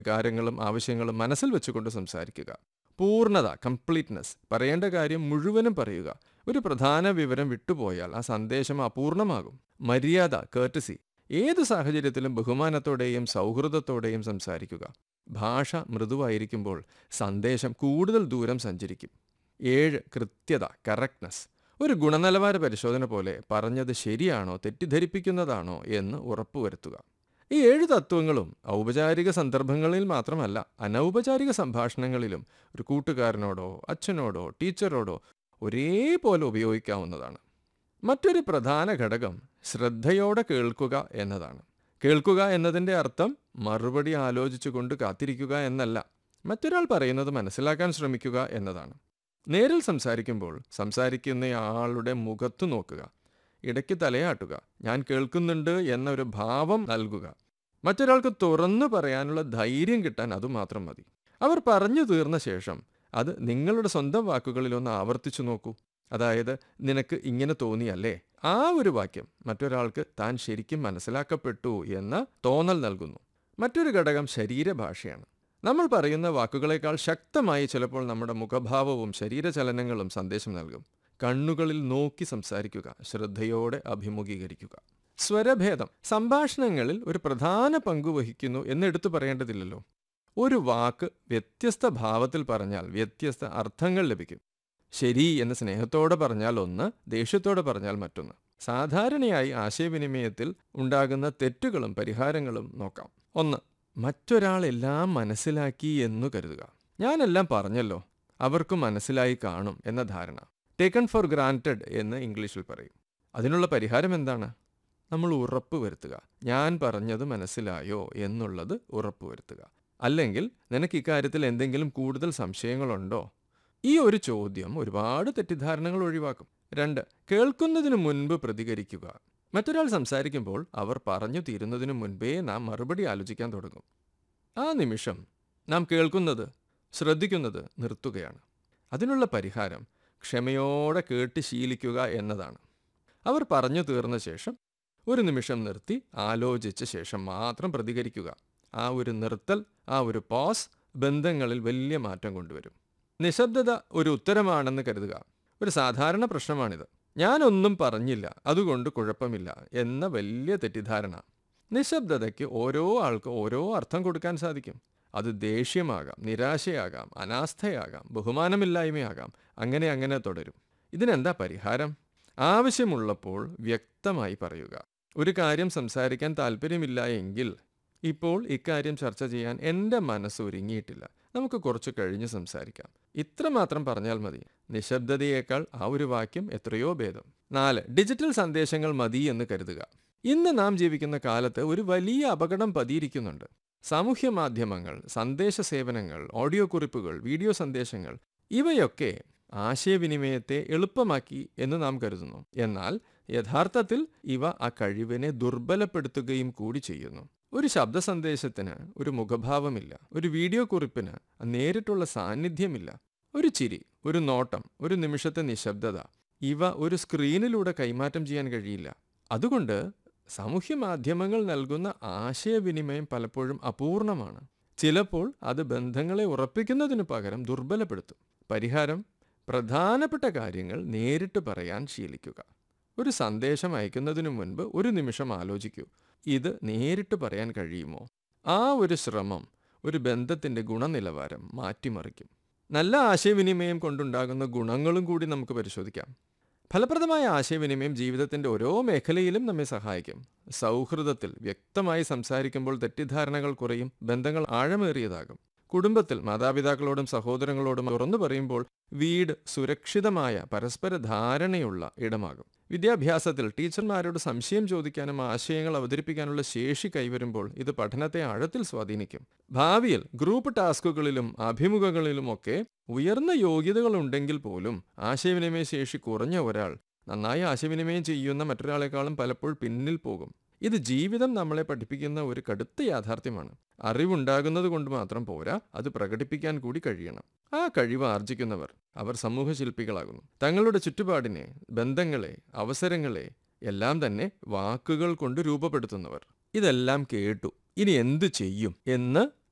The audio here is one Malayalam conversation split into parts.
കാര്യങ്ങളും ആവശ്യങ്ങളും മനസ്സിൽ വെച്ചുകൊണ്ട് സംസാരിക്കുക പൂർണ്ണത കംപ്ലീറ്റ്നെസ് പറയേണ്ട കാര്യം മുഴുവനും പറയുക ഒരു പ്രധാന വിവരം വിട്ടുപോയാൽ ആ സന്ദേശം അപൂർണമാകും മര്യാദ കേർട്ടസി ഏത് സാഹചര്യത്തിലും ബഹുമാനത്തോടെയും സൗഹൃദത്തോടെയും സംസാരിക്കുക ഭാഷ മൃദുവായിരിക്കുമ്പോൾ സന്ദേശം കൂടുതൽ ദൂരം സഞ്ചരിക്കും ഏഴ് കൃത്യത കറക്റ്റ്നസ് ഒരു ഗുണനിലവാര പരിശോധന പോലെ പറഞ്ഞത് ശരിയാണോ തെറ്റിദ്ധരിപ്പിക്കുന്നതാണോ എന്ന് ഉറപ്പുവരുത്തുക ഈ ഏഴ് തത്വങ്ങളും ഔപചാരിക സന്ദർഭങ്ങളിൽ മാത്രമല്ല അനൗപചാരിക സംഭാഷണങ്ങളിലും ഒരു കൂട്ടുകാരനോടോ അച്ഛനോടോ ടീച്ചറോടോ ഒരേപോലെ ഉപയോഗിക്കാവുന്നതാണ് മറ്റൊരു പ്രധാന ഘടകം ശ്രദ്ധയോടെ കേൾക്കുക എന്നതാണ് കേൾക്കുക എന്നതിൻ്റെ അർത്ഥം മറുപടി ആലോചിച്ചുകൊണ്ട് കാത്തിരിക്കുക എന്നല്ല മറ്റൊരാൾ പറയുന്നത് മനസ്സിലാക്കാൻ ശ്രമിക്കുക എന്നതാണ് നേരിൽ സംസാരിക്കുമ്പോൾ സംസാരിക്കുന്നയാളുടെ മുഖത്തു നോക്കുക ഇടയ്ക്ക് തലയാട്ടുക ഞാൻ കേൾക്കുന്നുണ്ട് എന്നൊരു ഭാവം നൽകുക മറ്റൊരാൾക്ക് തുറന്നു പറയാനുള്ള ധൈര്യം കിട്ടാൻ അതുമാത്രം മതി അവർ പറഞ്ഞു തീർന്ന ശേഷം അത് നിങ്ങളുടെ സ്വന്തം വാക്കുകളിലൊന്ന് ആവർത്തിച്ചു നോക്കൂ അതായത് നിനക്ക് ഇങ്ങനെ തോന്നിയല്ലേ ആ ഒരു വാക്യം മറ്റൊരാൾക്ക് താൻ ശരിക്കും മനസ്സിലാക്കപ്പെട്ടു എന്ന തോന്നൽ നൽകുന്നു മറ്റൊരു ഘടകം ശരീരഭാഷയാണ് നമ്മൾ പറയുന്ന വാക്കുകളേക്കാൾ ശക്തമായി ചിലപ്പോൾ നമ്മുടെ മുഖഭാവവും ശരീരചലനങ്ങളും സന്ദേശം നൽകും കണ്ണുകളിൽ നോക്കി സംസാരിക്കുക ശ്രദ്ധയോടെ അഭിമുഖീകരിക്കുക സ്വരഭേദം സംഭാഷണങ്ങളിൽ ഒരു പ്രധാന പങ്ക് വഹിക്കുന്നു എന്നെടുത്തു പറയേണ്ടതില്ലല്ലോ ഒരു വാക്ക് വ്യത്യസ്ത ഭാവത്തിൽ പറഞ്ഞാൽ വ്യത്യസ്ത അർത്ഥങ്ങൾ ലഭിക്കും ശരി എന്ന് സ്നേഹത്തോടെ പറഞ്ഞാൽ ഒന്ന് ദേഷ്യത്തോടെ പറഞ്ഞാൽ മറ്റൊന്ന് സാധാരണയായി ആശയവിനിമയത്തിൽ ഉണ്ടാകുന്ന തെറ്റുകളും പരിഹാരങ്ങളും നോക്കാം ഒന്ന് മറ്റൊരാൾ എല്ലാം മനസ്സിലാക്കി എന്നു കരുതുക ഞാനെല്ലാം പറഞ്ഞല്ലോ അവർക്കും മനസ്സിലായി കാണും എന്ന ധാരണ ടേക്കൺ ഫോർ ഗ്രാൻറ്റഡ് എന്ന് ഇംഗ്ലീഷിൽ പറയും അതിനുള്ള പരിഹാരം എന്താണ് നമ്മൾ ഉറപ്പ് വരുത്തുക ഞാൻ പറഞ്ഞത് മനസ്സിലായോ എന്നുള്ളത് ഉറപ്പ് വരുത്തുക അല്ലെങ്കിൽ നിനക്ക് ഇക്കാര്യത്തിൽ എന്തെങ്കിലും കൂടുതൽ സംശയങ്ങളുണ്ടോ ഈ ഒരു ചോദ്യം ഒരുപാട് തെറ്റിദ്ധാരണകൾ ഒഴിവാക്കും രണ്ട് കേൾക്കുന്നതിന് മുൻപ് പ്രതികരിക്കുക മറ്റൊരാൾ സംസാരിക്കുമ്പോൾ അവർ പറഞ്ഞു തീരുന്നതിനു മുൻപേ നാം മറുപടി ആലോചിക്കാൻ തുടങ്ങും ആ നിമിഷം നാം കേൾക്കുന്നത് ശ്രദ്ധിക്കുന്നത് നിർത്തുകയാണ് അതിനുള്ള പരിഹാരം ക്ഷമയോടെ കേട്ട് ശീലിക്കുക എന്നതാണ് അവർ പറഞ്ഞു തീർന്ന ശേഷം ഒരു നിമിഷം നിർത്തി ആലോചിച്ച ശേഷം മാത്രം പ്രതികരിക്കുക ആ ഒരു നിർത്തൽ ആ ഒരു പോസ് ബന്ധങ്ങളിൽ വലിയ മാറ്റം കൊണ്ടുവരും നിശബ്ദത ഒരു ഉത്തരമാണെന്ന് കരുതുക ഒരു സാധാരണ പ്രശ്നമാണിത് ഞാനൊന്നും പറഞ്ഞില്ല അതുകൊണ്ട് കുഴപ്പമില്ല എന്ന വലിയ തെറ്റിദ്ധാരണ നിശബ്ദതയ്ക്ക് ഓരോ ആൾക്ക് ഓരോ അർത്ഥം കൊടുക്കാൻ സാധിക്കും അത് ദേഷ്യമാകാം നിരാശയാകാം അനാസ്ഥയാകാം ബഹുമാനമില്ലായ്മയാകാം അങ്ങനെ അങ്ങനെ തുടരും ഇതിനെന്താ പരിഹാരം ആവശ്യമുള്ളപ്പോൾ വ്യക്തമായി പറയുക ഒരു കാര്യം സംസാരിക്കാൻ താല്പര്യമില്ല എങ്കിൽ ഇപ്പോൾ ഇക്കാര്യം ചർച്ച ചെയ്യാൻ എൻ്റെ മനസ്സ് ഒരുങ്ങിയിട്ടില്ല നമുക്ക് കുറച്ച് കഴിഞ്ഞ് സംസാരിക്കാം ഇത്രമാത്രം പറഞ്ഞാൽ മതി നിശബ്ദതയേക്കാൾ ആ ഒരു വാക്യം എത്രയോ ഭേദം നാല് ഡിജിറ്റൽ സന്ദേശങ്ങൾ മതി എന്ന് കരുതുക ഇന്ന് നാം ജീവിക്കുന്ന കാലത്ത് ഒരു വലിയ അപകടം പതിയിരിക്കുന്നുണ്ട് സാമൂഹ്യ മാധ്യമങ്ങൾ സന്ദേശ സേവനങ്ങൾ ഓഡിയോ കുറിപ്പുകൾ വീഡിയോ സന്ദേശങ്ങൾ ഇവയൊക്കെ ആശയവിനിമയത്തെ എളുപ്പമാക്കി എന്ന് നാം കരുതുന്നു എന്നാൽ യഥാർത്ഥത്തിൽ ഇവ ആ കഴിവിനെ ദുർബലപ്പെടുത്തുകയും കൂടി ചെയ്യുന്നു ഒരു ശബ്ദ സന്ദേശത്തിന് ഒരു മുഖഭാവമില്ല ഒരു വീഡിയോ കുറിപ്പിന് നേരിട്ടുള്ള സാന്നിധ്യമില്ല ഒരു ചിരി ഒരു നോട്ടം ഒരു നിമിഷത്തെ നിശബ്ദത ഇവ ഒരു സ്ക്രീനിലൂടെ കൈമാറ്റം ചെയ്യാൻ കഴിയില്ല അതുകൊണ്ട് സാമൂഹ്യ മാധ്യമങ്ങൾ നൽകുന്ന ആശയവിനിമയം പലപ്പോഴും അപൂർണമാണ് ചിലപ്പോൾ അത് ബന്ധങ്ങളെ ഉറപ്പിക്കുന്നതിനു പകരം ദുർബലപ്പെടുത്തും പരിഹാരം പ്രധാനപ്പെട്ട കാര്യങ്ങൾ നേരിട്ട് പറയാൻ ശീലിക്കുക ഒരു സന്ദേശം അയക്കുന്നതിനു മുൻപ് ഒരു നിമിഷം ആലോചിക്കൂ ഇത് നേരിട്ട് പറയാൻ കഴിയുമോ ആ ഒരു ശ്രമം ഒരു ബന്ധത്തിൻ്റെ ഗുണനിലവാരം മാറ്റിമറിക്കും നല്ല ആശയവിനിമയം കൊണ്ടുണ്ടാകുന്ന ഗുണങ്ങളും കൂടി നമുക്ക് പരിശോധിക്കാം ഫലപ്രദമായ ആശയവിനിമയം ജീവിതത്തിൻ്റെ ഓരോ മേഖലയിലും നമ്മെ സഹായിക്കും സൗഹൃദത്തിൽ വ്യക്തമായി സംസാരിക്കുമ്പോൾ തെറ്റിദ്ധാരണകൾ കുറയും ബന്ധങ്ങൾ ആഴമേറിയതാകും കുടുംബത്തിൽ മാതാപിതാക്കളോടും സഹോദരങ്ങളോടും തുറന്നു പറയുമ്പോൾ വീട് സുരക്ഷിതമായ പരസ്പര ധാരണയുള്ള ഇടമാകും വിദ്യാഭ്യാസത്തിൽ ടീച്ചർമാരോട് സംശയം ചോദിക്കാനും ആശയങ്ങൾ അവതരിപ്പിക്കാനുള്ള ശേഷി കൈവരുമ്പോൾ ഇത് പഠനത്തെ ആഴത്തിൽ സ്വാധീനിക്കും ഭാവിയിൽ ഗ്രൂപ്പ് ടാസ്കുകളിലും അഭിമുഖങ്ങളിലുമൊക്കെ ഉയർന്ന യോഗ്യതകളുണ്ടെങ്കിൽ പോലും ആശയവിനിമയ ശേഷി കുറഞ്ഞ ഒരാൾ നന്നായി ആശയവിനിമയം ചെയ്യുന്ന മറ്റൊരാളെക്കാളും പലപ്പോൾ പിന്നിൽ പോകും ഇത് ജീവിതം നമ്മളെ പഠിപ്പിക്കുന്ന ഒരു കടുത്ത യാഥാർത്ഥ്യമാണ് അറിവുണ്ടാകുന്നത് കൊണ്ട് മാത്രം പോരാ അത് പ്രകടിപ്പിക്കാൻ കൂടി കഴിയണം ആ കഴിവ് ആർജിക്കുന്നവർ അവർ സമൂഹശില്പികളാകുന്നു തങ്ങളുടെ ചുറ്റുപാടിനെ ബന്ധങ്ങളെ അവസരങ്ങളെ എല്ലാം തന്നെ വാക്കുകൾ കൊണ്ട് രൂപപ്പെടുത്തുന്നവർ ഇതെല്ലാം കേട്ടു ഇനി എന്തു ചെയ്യും എന്ന്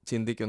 ചിന്തിക്കുന്ന